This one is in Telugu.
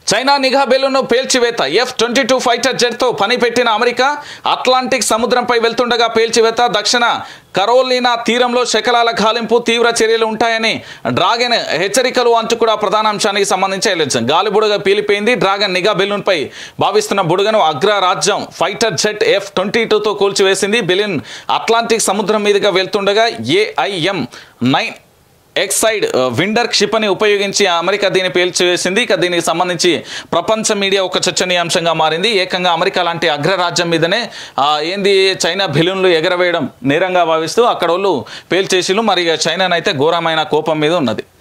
చైనా నిఘా బెలూను పేల్చివేత ఎఫ్ ట్వంటీ టూ ఫైటర్ జెట్తో పనిపెట్టిన అమెరికా అట్లాంటిక్ సముద్రంపై వెళ్తుండగా పేల్చివేత దక్షిణ కరోలినా తీరంలో శకలాల గాలింపు తీవ్ర చర్యలు ఉంటాయని డ్రాగన్ హెచ్చరికలు అంటూ కూడా ప్రధాన అంశానికి సంబంధించి హెచ్చరించారు గాలి బుడగ పీలిపోయింది డ్రాగన్ నిఘా బెలూన్పై భావిస్తున్న బుడగను అగ్రరాజ్యం ఫైటర్ జెట్ ఎఫ్ ట్వంటీ టూతో కూల్చివేసింది బెలూన్ అట్లాంటిక్ సముద్రం మీదుగా వెళ్తుండగా ఏఐఎం నైన్ ఎక్సైడ్ విండర్ క్షిపణి ఉపయోగించి అమెరికా దీన్ని పేల్చివేసింది ఇక దీనికి సంబంధించి ప్రపంచ మీడియా ఒక చర్చనీయాంశంగా మారింది ఏకంగా అమెరికా లాంటి అగ్రరాజ్యం మీదనే ఆ, ఏంది చైనా బెలూన్లు ఎగరవేయడం నేరంగా భావిస్తూ అక్కడ వాళ్ళు పేల్చేసిలు మరి ఇక చైనానైతే ఘోరమైన కోపం మీద ఉన్నది